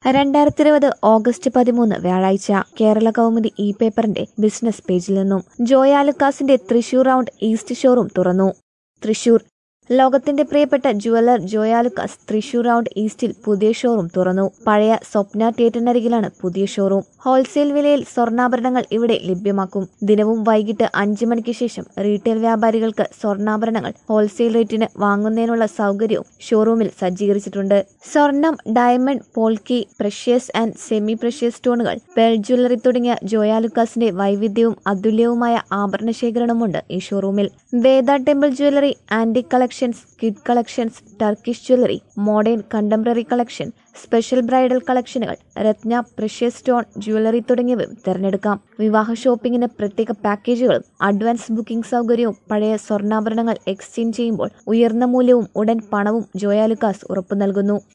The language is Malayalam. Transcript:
രണ്ടായിരത്തി ഇരുപത് ഓഗസ്റ്റ് പതിമൂന്ന് വ്യാഴാഴ്ച കേരള കൗമുദി ഇ പേപ്പറിന്റെ ബിസിനസ് പേജിൽ നിന്നും ജോയാലുക്കാസിന്റെ തൃശൂർ റൗണ്ട് ഈസ്റ്റ് ഷോറൂം തുറന്നു തൃശൂർ ലോകത്തിന്റെ പ്രിയപ്പെട്ട ജുവലർ ജോയാലുക്കാസ് തൃശൂർ റൗണ്ട് ഈസ്റ്റിൽ പുതിയ ഷോറൂം തുറന്നു പഴയ സ്വപ്ന തിയേറ്ററിനരികിലാണ് പുതിയ ഷോറൂം ഹോൾസെയിൽ വിലയിൽ സ്വർണ്ണാഭരണങ്ങൾ ഇവിടെ ലഭ്യമാക്കും ദിനവും വൈകിട്ട് അഞ്ചു മണിക്ക് ശേഷം റീറ്റെയിൽ വ്യാപാരികൾക്ക് സ്വർണ്ണാഭരണങ്ങൾ ഹോൾസെയിൽ റേറ്റിന് വാങ്ങുന്നതിനുള്ള സൗകര്യവും ഷോറൂമിൽ സജ്ജീകരിച്ചിട്ടുണ്ട് സ്വർണം diamond polki precious and semi precious സ്റ്റോണുകൾ പേൾ ജ്വല്ലറി തുടങ്ങിയ ജോയാലുക്കാസിന്റെ വൈവിധ്യവും അതുല്യവുമായ ആഭരണ ശേഖരണമുണ്ട് ഈ ഷോറൂമിൽ Veda temple jewellery antique collections kid collections Turkish jewellery modern contemporary collection special bridal കളക്ഷനുകൾ രത്ന പ്രഷ്യസ് സ്റ്റോൺ ജ്വല്ലറി തുടങ്ങിയവയും തിരഞ്ഞെടുക്കാം വിവാഹ ഷോപ്പിംഗിന് പ്രത്യേക പാക്കേജുകളും അഡ്വാൻസ് ബുക്കിംഗ് സൗകര്യവും പഴയ സ്വർണ്ണാഭരണങ്ങൾ എക്സ്ചേഞ്ച് ചെയ്യുമ്പോൾ ഉയർന്ന മൂല്യവും ഉടൻ പണവും ജോയാലുക്കാസ് ഉറപ്പു നൽകുന്നു